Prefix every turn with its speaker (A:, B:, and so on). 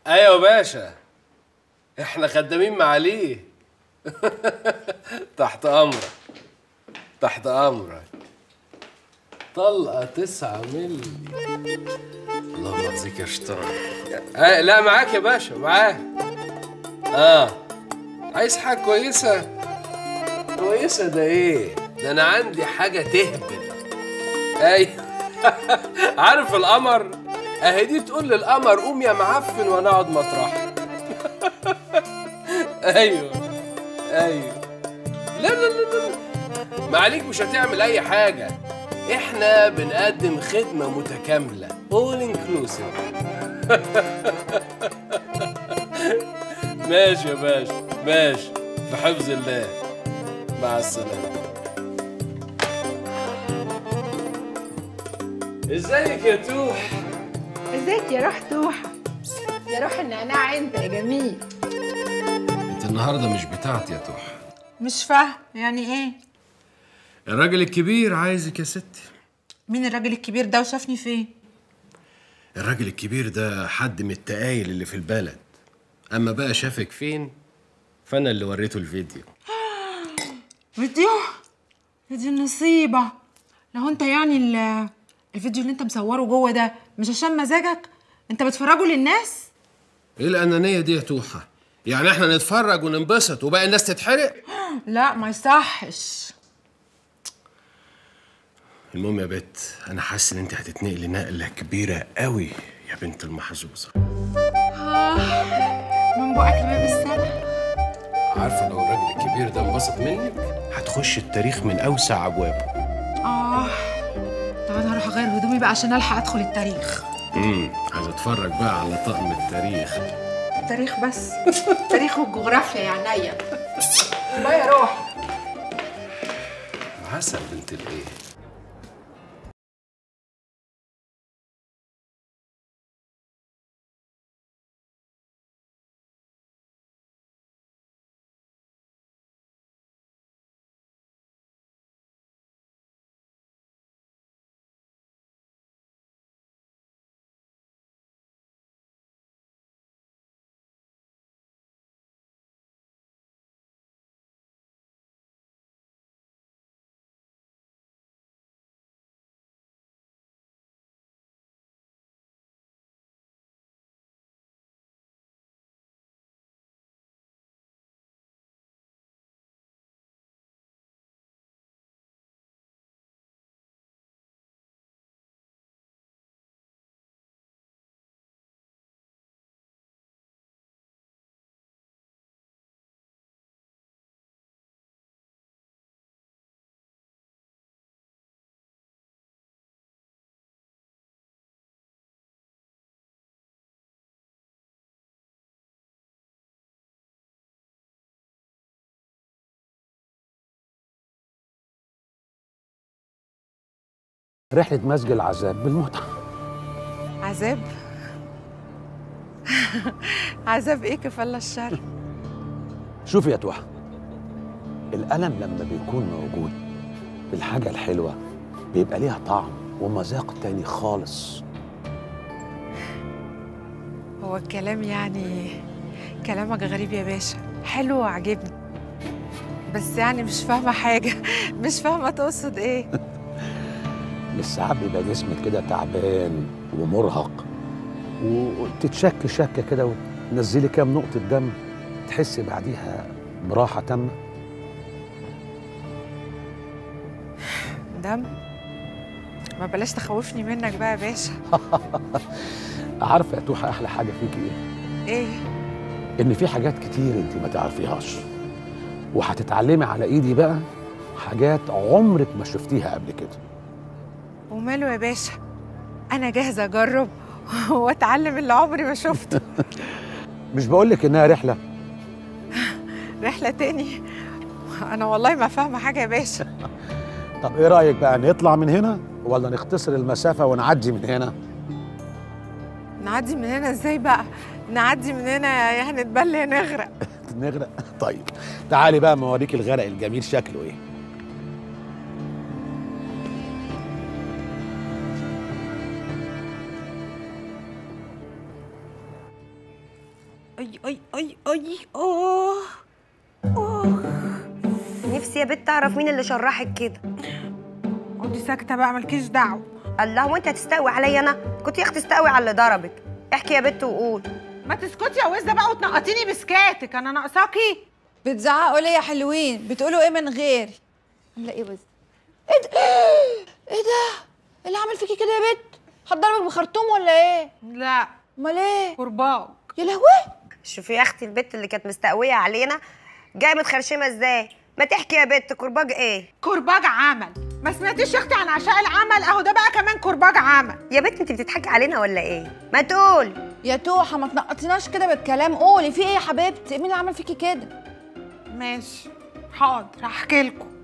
A: ايوه يا باشا احنا خدامين معاليه تحت امرك تحت امرك طلقه تسعة ملي اللهم يجزيك يا شيطان آه لا معاك يا باشا معاك اه عايز حاجه كويسه كويسه ده ايه ده انا عندي حاجه تهبل ايوه عارف القمر اهي دي تقول للقمر قوم يا معفن وانا اقعد مطرحك ايوه ايوه لا لا لا لا ما عليك مش هتعمل اي حاجه احنا بنقدم خدمه متكامله all inclusive ماشي يا باشا ماشي في حفظ الله مع السلامه ازيك يا توح
B: ازيك يا روح توحة يا روح النعناع انت يا جميل
A: انت النهارده مش بتاعتي يا توح
B: مش فاهم يعني ايه
A: الراجل الكبير عايزك يا ستي
B: مين الراجل الكبير ده وشافني فين
A: الراجل الكبير ده حد من التقايل اللي في البلد اما بقى شافك فين فانا اللي وريته الفيديو
B: فيديو يا دي النصيبة لو انت يعني ال- الفيديو اللي انت مصوره جوه ده مش عشان مزاجك انت بتفرجه للناس
A: ايه الانانيه دي يا توحه يعني احنا نتفرج وننبسط وباقي الناس تتحرق
B: لا ما يصحش
A: المهم يا بت انا حاسس ان انت هتتنقلي نقله كبيره قوي يا بنت المحظوظه
B: من بقك لباب السما
A: عارفه لو الراجل الكبير ده انبسط منك هتخش التاريخ من اوسع ابوابه
B: اه طب انا هروح اغير هدومي بقى عشان الحق ادخل التاريخ
A: امم عايز اتفرج بقى على طقم التاريخ
B: التاريخ بس التاريخ والجغرافيا يا عينيا باي يا روح
A: عسل بنت الايه
C: رحلة مسج العذاب بالمتعة
B: عذاب عذاب ايه كفالة الشر
C: شوفي يا توحة الألم لما بيكون موجود الحاجة الحلوة بيبقى ليها طعم ومذاق تاني خالص
B: هو الكلام يعني كلامك غريب يا باشا حلو وعجبني بس يعني مش فاهمة حاجة مش فاهمة تقصد ايه
C: بس ساعات بيبقى جسمك كده تعبان ومرهق وتتشك شكة كده وتنزلي كام نقطة دم تحسي بعديها براحة تامة
B: دم ما بلاش تخوفني منك بقى يا باشا
C: عارفة يا توحة أحلى حاجة فيكي إيه؟
B: ايه
C: إن في حاجات كتير أنت ما تعرفيهاش وهتتعلمي على إيدي بقى حاجات عمرك ما شفتيها قبل كده
B: وماله يا باشا انا جاهزة اجرب واتعلم اللي عمري ما شفته
C: مش بقولك إنها رحلة
B: رحلة تاني انا والله ما فاهمة حاجة يا باشا
C: طب إيه رأيك بقى نطلع من هنا ولا نختصر المسافة ونعدي من هنا؟
B: نعدي من هنا ازاي بقى نعدي من هنا يا هنتبل يا نغرق
C: نغرق طيب تعالي بقى ما اوريك الغرق الجميل شكله ايه
B: اي اي اي اي اه
D: نفسي يا بت تعرف مين اللي شرحك كده
B: اقعدي ساكته بقى مالكيش دعوه
D: الله وانت هتستقوي عليا انا كنت يا اختي تستقوي على اللي ضربك احكي يا بت وقول
B: ما تسكتي يا وزه بقى وتنقطيني بسكاتك انا ناقصاكي
E: بتزعقوا ليه يا حلوين بتقولوا ايه من غيري عامله ايه بس ايه ده ايه ده إيه اللي عامل فيكي كده يا بت هتضربك بخرطوم ولا ايه
B: لا
E: امال ايه
B: كرباج
E: يا لهوي
D: شوفي يا اختي البت اللي كانت مستقويه علينا جايه متخرشمه ازاي ما تحكي يا بت كرباج ايه
B: كرباج عمل ما سمعتيش يا اختي عن عشاء العمل اهو ده بقى كمان كرباج عمل
D: يا بت انت بتضحكي علينا ولا ايه ما تقول
E: يا توحه ما تنقطيناش كده بالكلام قولي في ايه يا حبيبتي مين اللي عمل فيكي كده
B: ماشي حاضر هحكي لكم